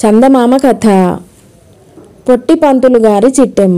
చందమామ కథ పొట్టి పంతులు గారి చిట్టెమ్మ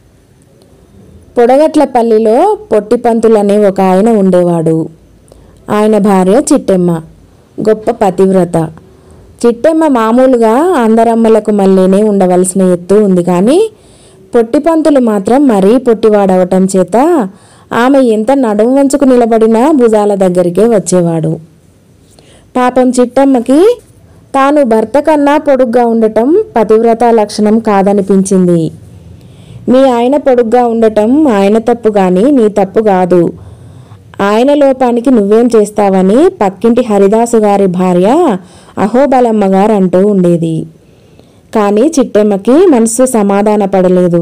పొడగట్లపల్లిలో పొట్టి పంతులు అనే ఒక ఆయన ఉండేవాడు ఆయన భార్య చిట్టెమ్మ గొప్ప పతివ్రత చిట్టెమ్మ మామూలుగా అందరమ్మలకు మళ్ళీనే ఉండవలసిన ఎత్తు ఉంది కానీ పొట్టి పంతులు మాత్రం మరీ పొట్టివాడవటం చేత ఆమె ఎంత నడుం వంచుకు నిలబడినా భుజాల దగ్గరికే వచ్చేవాడు పాపం చిట్టమ్మకి తాను భర్త కన్నా పొడుగ్గా ఉండటం పతివ్రత లక్షణం కాదనిపించింది మీ ఆయన పొడుగ్గా ఉండటం ఆయన తప్పు గాని నీ తప్పు కాదు ఆయన లోపానికి నువ్వేం చేస్తావని పక్కింటి హరిదాసు గారి భార్య అహోబలమ్మ గారు అంటూ ఉండేది కానీ చిట్టెమ్మకి మనసు సమాధాన పడలేదు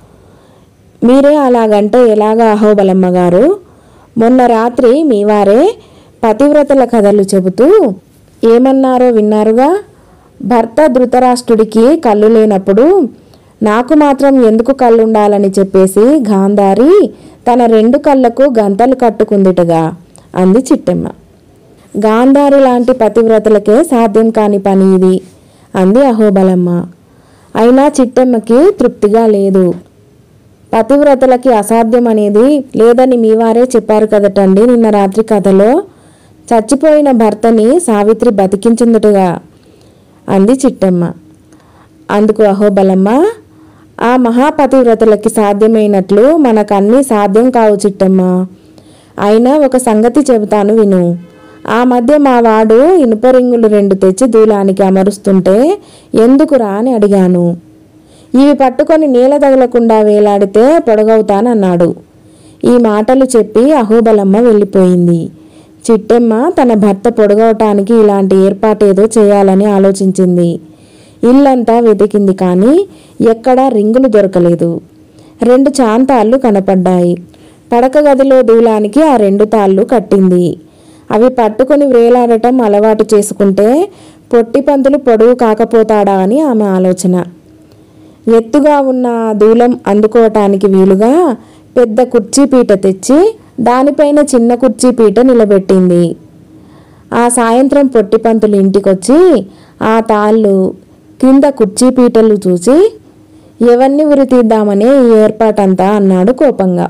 మీరే అలాగంటే ఎలాగా అహోబలమ్మ గారు మొన్న రాత్రి మీ వారే పతివ్రతల కథలు చెబుతూ ఏమన్నారో విన్నారుగా భర్త ధృతరాష్ట్రుడికి కళ్ళు లేనప్పుడు నాకు మాత్రం ఎందుకు కళ్ళుండాలని చెప్పేసి గాంధారి తన రెండు కళ్ళకు గంతలు కట్టుకుందిటగా అంది చిట్టెమ్మ గాంధారి లాంటి పతివ్రతలకే సాధ్యం కాని పని ఇది అంది అహోబలమ్మ అయినా చిట్టెమ్మకి తృప్తిగా లేదు పతివ్రతలకి అసాధ్యం అనేది లేదని మీ వారే చెప్పారు కదటండి నిన్న రాత్రి కథలో చచ్చిపోయిన భర్తని సావిత్రి బతికించిందటగా అంది చిట్టమ్మ అందుకు అహోబలమ్మ ఆ మహాపతివ్రతలకి సాధ్యమైనట్లు మనకన్నీ సాధ్యం కావు చిట్టమ్మ అయినా ఒక సంగతి చెబుతాను విను ఆ మధ్య మా వాడు ఇనుప రింగులు రెండు తెచ్చి దూలానికి అమరుస్తుంటే ఎందుకురా అని అడిగాను ఇవి పట్టుకొని నీళ్ళ తగలకుండా వేలాడితే పొడగవుతానన్నాడు ఈ మాటలు చెప్పి అహోబలమ్మ వెళ్ళిపోయింది చిట్టెమ్మ తన భర్త పొడగవటానికి ఇలాంటి ఏర్పాటేదో చేయాలని ఆలోచించింది ఇల్లంతా వెతికింది కానీ ఎక్కడా రింగులు దొరకలేదు రెండు చాంతాళ్ళు కనపడ్డాయి పడక గదిలో దూలానికి ఆ రెండు తాళ్ళు కట్టింది అవి పట్టుకొని వేలాడటం అలవాటు చేసుకుంటే పొట్టి పంతులు పొడుగు కాకపోతాడా అని ఆమె ఆలోచన ఎత్తుగా ఉన్న ఆ దూలం అందుకోవటానికి వీలుగా పెద్ద కుర్చీ పీట తెచ్చి దానిపైన చిన్న కుర్చీ పీట నిలబెట్టింది ఆ సాయంత్రం పొట్టిపంతులు ఇంటికొచ్చి ఆ తాళ్ళు కింద కుర్చీ పీటలు చూసి ఎవరిని ఉరి తీద్దామనే ఈ ఏర్పాటంతా అన్నాడు కోపంగా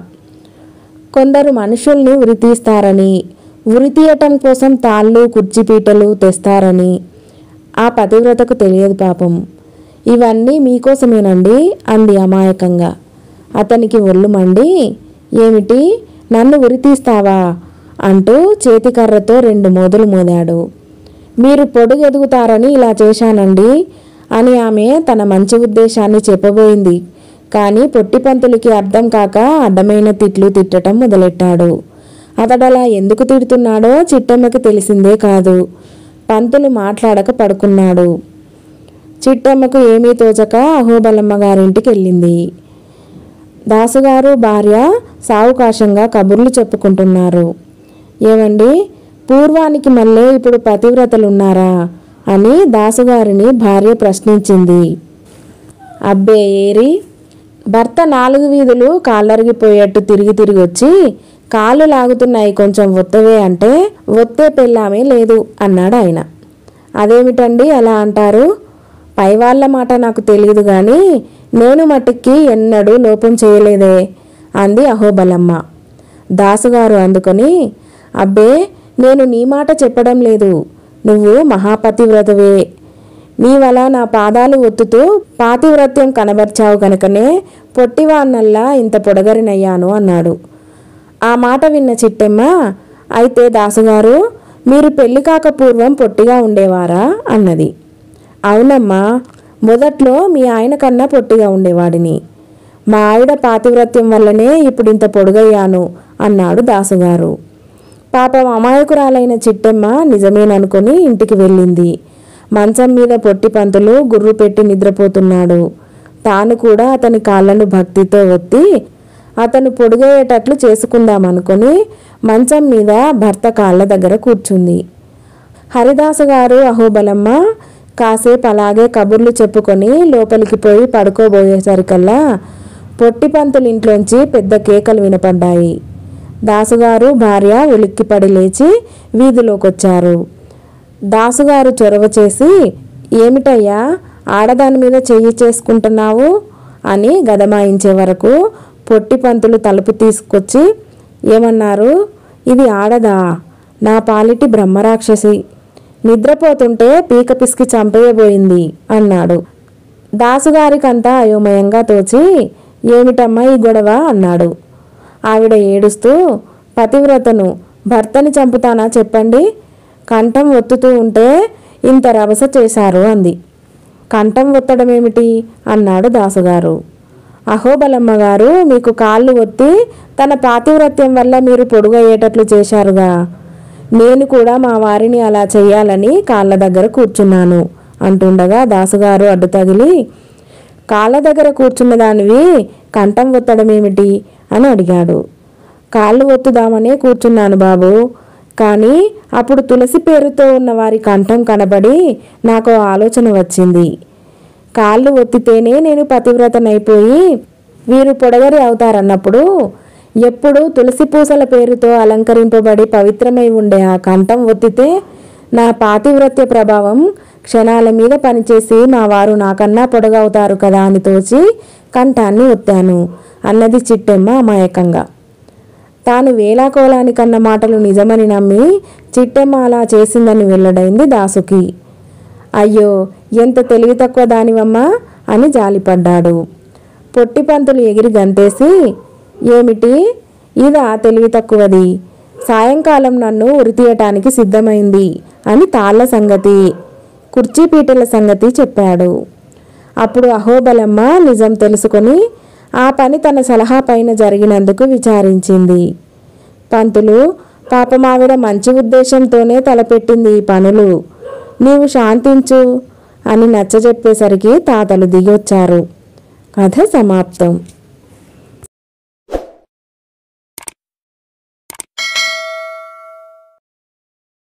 కొందరు మనుషుల్ని ఉరి తీస్తారని ఉరి తీయటం కోసం తాళ్ళు కుర్చీ పీటలు తెస్తారని ఆ పతివ్రతకు తెలియదు పాపం ఇవన్నీ మీకోసమేనండి అంది అమాయకంగా అతనికి ఒళ్ళు మండి ఏమిటి నన్ను ఉరి తీస్తావా అంటూ చేతికర్రతో రెండు మోదులు మోదాడు మీరు పొడుగు ఎదుగుతారని ఇలా చేశానండి అని ఆమె తన మంచి ఉద్దేశాన్ని చెప్పబోయింది కానీ పొట్టిపంతులకి అర్థం కాక అడ్డమైన తిట్లు తిట్టటం మొదలెట్టాడు అతడలా ఎందుకు తిడుతున్నాడో చిట్టమ్మకి తెలిసిందే కాదు పంతులు మాట్లాడక పడుకున్నాడు చిట్టమ్మకు ఏమీ తోచక అహోబలమ్మ గారింటికి వెళ్ళింది దాసుగారు భార్య సావుకాశంగా కబుర్లు చెప్పుకుంటున్నారు ఏమండి పూర్వానికి మళ్ళీ ఇప్పుడు పతివ్రతలున్నారా అని దాసుగారిని భార్య ప్రశ్నించింది అబ్బే ఏరి భర్త నాలుగు వీధులు కాళ్ళరిగిపోయేట్టు తిరిగి తిరిగి వచ్చి కాళ్ళు లాగుతున్నాయి కొంచెం ఒత్తవే అంటే ఒత్తే పెళ్ళామే లేదు అన్నాడు ఆయన అదేమిటండి అలా అంటారు పై వాళ్ళ మాట నాకు తెలియదు కానీ నేను మట్టుకి ఎన్నడూ లోపం చేయలేదే అంది అహోబలమ్మ దాసుగారు అందుకొని అబ్బే నేను నీ మాట చెప్పడం లేదు నువ్వు మహాపతివ్రతవే నీవలా నా పాదాలు ఒత్తుతూ పాతివ్రత్యం కనబర్చావు గనుకనే పొట్టివాన్నల్లా ఇంత పొడగరినయ్యాను అన్నాడు ఆ మాట విన్న చిట్టెమ్మ అయితే దాసుగారు మీరు పెళ్లి కాక పూర్వం పొట్టిగా ఉండేవారా అన్నది అవునమ్మా మొదట్లో మీ ఆయన కన్నా పొట్టిగా ఉండేవాడిని మా ఆవిడ పాతివ్రత్యం వల్లనే ఇప్పుడు ఇంత పొడుగయ్యాను అన్నాడు దాసుగారు పాపం అమాయకురాలైన చిట్టెమ్మ నిజమేననుకొని ఇంటికి వెళ్ళింది మంచం మీద పొట్టి పంతులు గుర్రు పెట్టి నిద్రపోతున్నాడు తాను కూడా అతని కాళ్ళను భక్తితో ఒత్తి అతను పొడుగయ్యేటట్లు చేసుకుందామనుకొని మంచం మీద భర్త కాళ్ళ దగ్గర కూర్చుంది హరిదాసు గారు అహోబలమ్మ కాసేపు అలాగే కబుర్లు చెప్పుకొని లోపలికి పోయి పడుకోబోయేసరికల్లా పొట్టిపంతుల ఇంట్లోంచి పెద్ద కేకలు వినపడ్డాయి దాసుగారు భార్య ఉలిక్కిపడి లేచి వీధిలోకొచ్చారు దాసుగారు చొరవ చేసి ఏమిటయ్యా ఆడదాని మీద చెయ్యి చేసుకుంటున్నావు అని గదమాయించే వరకు పొట్టి పంతులు తలుపు తీసుకొచ్చి ఏమన్నారు ఇది ఆడదా నా పాలిటి బ్రహ్మరాక్షసి నిద్రపోతుంటే పీక పిసికి చంపేయబోయింది అన్నాడు దాసుగారికంతా అయోమయంగా తోచి ఏమిటమ్మా ఈ గొడవ అన్నాడు ఆవిడ ఏడుస్తూ పతివ్రతను భర్తని చంపుతానా చెప్పండి కంఠం ఒత్తుతూ ఉంటే ఇంత రభస చేశారు అంది కంఠం ఒత్తడం ఏమిటి అన్నాడు దాసుగారు అహోబలమ్మ గారు మీకు కాళ్ళు ఒత్తి తన పాతివ్రత్యం వల్ల మీరు పొడుగయ్యేటట్లు చేశారుగా నేను కూడా మా వారిని అలా చెయ్యాలని కాళ్ళ దగ్గర కూర్చున్నాను అంటుండగా దాసుగారు అడ్డు తగిలి కాళ్ళ దగ్గర కూర్చున్న దానివి కంఠం ఒత్తడం ఏమిటి అని అడిగాడు కాళ్ళు ఒత్తుదామనే కూర్చున్నాను బాబు కానీ అప్పుడు తులసి పేరుతో ఉన్న వారి కంఠం కనబడి నాకు ఆలోచన వచ్చింది కాళ్ళు ఒత్తితేనే నేను పతివ్రతనైపోయి వీరు పొడగరి అవుతారన్నప్పుడు ఎప్పుడు తులసి పూసల పేరుతో అలంకరింపబడి పవిత్రమై ఉండే ఆ కంఠం ఒత్తితే నా పాతివ్రత్య ప్రభావం క్షణాల మీద పనిచేసి మా వారు నాకన్నా పొడగవుతారు కదా అని తోచి కంఠాన్ని ఒత్తాను అన్నది చిట్టెమ్మ అమాయకంగా తాను వేలాకోలానికన్న మాటలు నిజమని నమ్మి చిట్టెమ్మ అలా చేసిందని వెల్లడైంది దాసుకి అయ్యో ఎంత తెలివి తక్కువ దానివమ్మా అని జాలిపడ్డాడు పొట్టి పంతులు ఎగిరి గంతేసి ఏమిటి ఇదా తెలివి తక్కువది సాయంకాలం నన్ను ఉరితీయటానికి సిద్ధమైంది అని తాళ్ళ సంగతి కుర్చీ పీటల సంగతి చెప్పాడు అప్పుడు అహోబలమ్మ నిజం తెలుసుకొని ఆ పని తన సలహా పైన జరిగినందుకు విచారించింది పంతులు పాపమావిడ మంచి ఉద్దేశంతోనే తలపెట్టింది ఈ పనులు నీవు శాంతించు అని నచ్చజెప్పేసరికి తాతలు దిగొచ్చారు కథ సమాప్తం